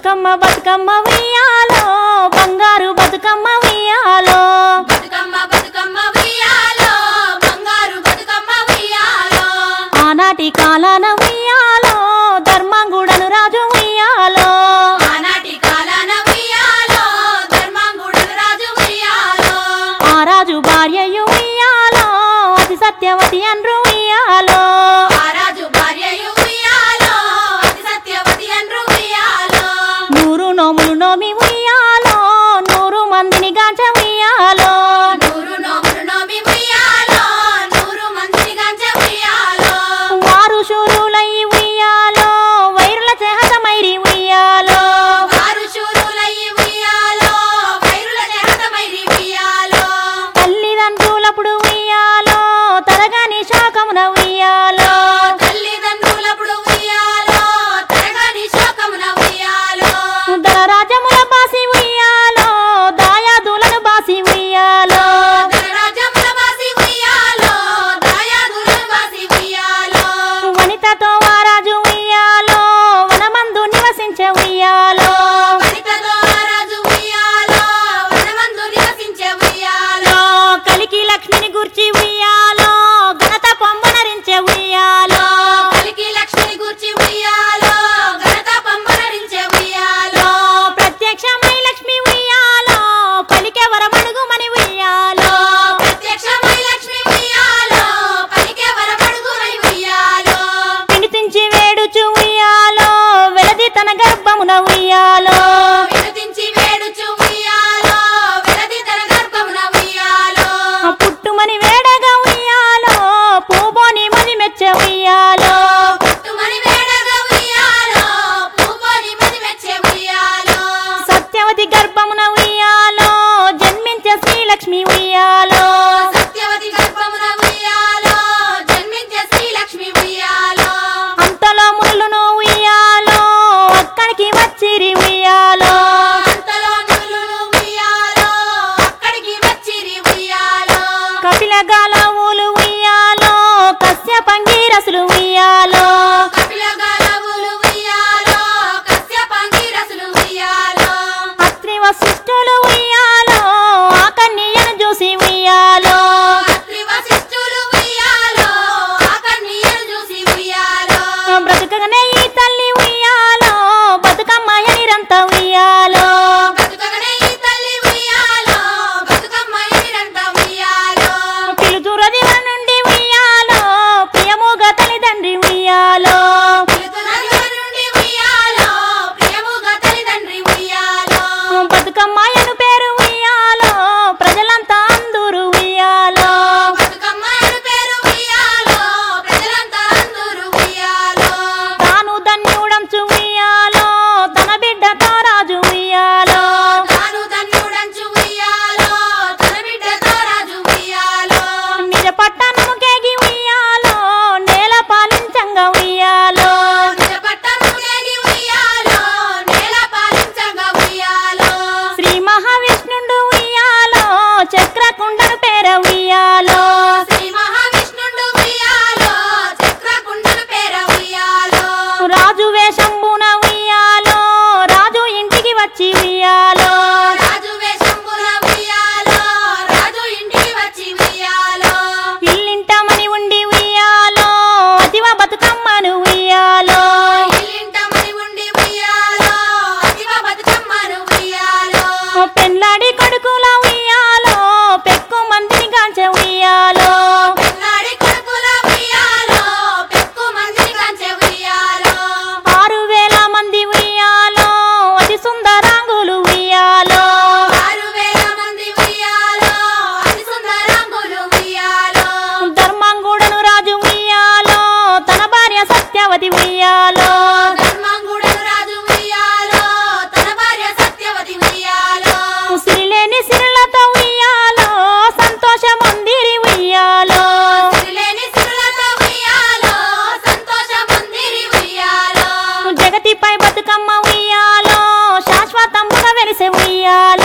బతుకమ్మ బతుకమ్మ ఉయ్యాలో బంగారు బతుకమ్మ ఉయ్యాలో బతుకమ్మ బతుకమ్మ ఉయ్యాలో బంగారు బతుకమ్మ ఉయ్యాలో ఆనాటి కాలాన ఉయ్యాలో ధర్మంగుడను రాజు ఉయ్యాలో ఆనాటి కాలాన ఉయ్యాలో ధర్మాంగుడులు రాజు ఉయ్యాలో ఆ రాజు భార్యయు ఉయ్యాలో అతి సత్యవతి అండ్రు ఉయ్యాలో ఆ రాజు భార్యయు ఉయ్యాలో అతి సత్యవతి అండ్రు ఉయ్యాలో నూరు నోములు నోమి ఉయ్యాలో నూరు మందిని గాంచ ఉయ్యాలో నూరు నోములు నోమి ఉయ్యాలో నూరు మందిని గంజ ఉయ్యాలో వారు శూరులై ఉయ్యాలో వైరుల చేహతమైరి ఉయ్యాలో వారు శూరులయ్యి ఉయ్యాలో వైరుల చేతమైరి ఉయ్యాలో తల్లిదండ్రులప్పుడు ఉయ్యాలో తరగని శాఖమున ఉయ్యాలో తల్లిదండ్రులప్పుడు ఉయ్యాలో తరగని శోకమున ఉయ్యాలో ధన రాజ్యముల బాసి ఉయ్యాలో దాయాదులను బాసి ఉయ్యాలో ధనరాజముల వాసి ఉయ్యాలో దాయాదుల వాసి ఉయ్యాలో వనితతో వారాజు ఉయ్యాలో వనమందు నివసించే ఉయ్యాలో వనితతో ఆ రాజు ఉయ్యాలో వనమందు నివసించే ఉయ్యాలో కలికి లక్ష్మిని గుర్చి ఉయ్యాలో ఘనత పొమ్మనరించే ఉయ్యాలో కలికి లక్ష్మిని గూర్చి ఉయ్యాలో ఘనత పంపనరించే ఉయ్యాలో ప్రత్యక్షమై లక్ష్మి ఉయ్యాలో పలికే వరమడుగుమని ఉయ్యాలో ప్రత్యక్షమై లక్ష్మి ఉయ్యాలో పలికే వరపడుగునై ఉయ్యాలో పిడితించి వేడుచు ఉయ్యాలో వెలది తన గర్భమున ఉయ్యాలో విడతించి వేడుచు ఉయ్యాలో విడది తన గర్భమున ఉయ్యాలో పుట్టుమని వేడగా ఉయ్యాలో పూబోని మది మెచ్చే ఉయ్యాలో పుట్టుమని వేడగా ఉయ్యాలో పూపోని మది మెచ్చే ఉయ్యాలో సత్యవతి గర్భమున ఉయ్యాలో జన్మించే శ్రీలక్ష్మి ఉయ్యాలో సత్యవతి గర్భమున ఉయ్యాలో జన్మించే శ్రీలక్ష్మి ఉయ్యాలో అంతలో మునులను ఉయ్యాలో అక్కడికి వచ్చిరి ఉయ్యాలో అంతలో నులులు ఉయ్యాలో అక్కడికి వచ్చిరి ఉయ్యాలో కపిల గాలవులు ఉయ్యాలో కశ్యపంగీరసులు ఉయ్యాలో కపిల గాలవులు ఉయ్యాలో కశ్యపాంగిరసులు ఉయ్యాలో అత్రి వశిష్ఠులు ఉయ్యాలో ఆ కన్యను చూసి ఉయ్యాలో అత్రి వశిష్ఠులు ఉయ్యాలో ఆ కన్యను చూసి ఉయ్యాలో బ్రతుకగానే ఈ తల్లి ఉయ్యాలో బతుకమ్మ ఎనిరంత ఉయ్యాలో బతుకగనే ఈ తల్లి ఉయ్యాలో బతుకమ్మ ఎనిరంట ఉయ్యాలో పిలుచురది నుండి ఉయ్యాలో ప్రియముగా తల్లిదండ్రి ఉయ్యాలో పిలుతునరుల నుండి ఉయ్యాలో ప్రియముగా తల్లిదండ్రి ఉయ్యాలో బతుకమ్మాయను పేరు ఉయ్యాలో ప్రజలంతా అందరూ ఉయ్యాలో బతుకమ్మ అను పేరు ఉయ్యాలో ప్రజలంతా అందరూ ఉయ్యాలో తాను ధన్యుడంచు ఉయ్యాలో తన బిడ్డతో రాజు ఉయ్యాలో తాను ధన్యుడంచు ఉయ్యాలో తన బిడ్డతో రాజు ఉయ్యాలో నిజ పట్టణము కేగి ఉయ్యాలో నేల పాలించంగా ఉయ్యాలో నిజ పట్టణము కేగి ఉయ్యాలో నేల పాలించగా ఉయ్యాలో శ్రీ మహావిష్ణుండు ఉయ్యాలో చక్రకుండను పేర ఉయ్యాలో శ్రీ మహావిష్ణుండు ఉయ్యాలో చక్రకుండను పేర ఉయ్యాలో రాజు వేషంబున ఉయ్యాలో రాజు ఇంటికి వచ్చి ఉయ్యాలో రాజు వేషంబున ఉయ్యాలో రాజు ఇంటికి వచ్చి ఉయ్యాలో ఇల్లింటమని ఉండి ఉయ్యాలో అతివ బతుకమ్మను ఉయ్యాలో ఇల్లింటమని ఉండి ఉయ్యాలో అతివ బతుకమ్మను ఉయ్యాలో పెళ్ళాడి కొడుకుల ఉయ్యాలో పెక్కు మందిని గాంచె ఉయ్యాలో పెళ్ళాడి కొడుకుల ఉయ్యాలో పెక్కు మందిని కంచె ఉయ్యాలో ఆరు వేల మంది ఉయ్యాలో అతి సుందరాంగులు ఉయ్యాలో ఆరు వేల మంది ఉయ్యాలో అతి సుందరాంగులు ఉయ్యాలో ధర్మంగుడను రాజు ఉయ్యాలో తన భార్య సత్యవతి ఉయ్యాలో ధర్మంగుడను రాజు ఉయ్యాలో తన భార్య సత్యవతి ఉయ్యాలో సిరిలేని సిరులతో ఉయ్యాలో సంతోషమందిరి ఉయ్యాలో సిరిలేని సిరులతో ఉయ్యాలో సంతోష మందిరి ఉయ్యాలో జగతిపై బతుకమ్మ ఉయ్యాలో శాశ్వతముగా వెలిసే ఉయ్యాలో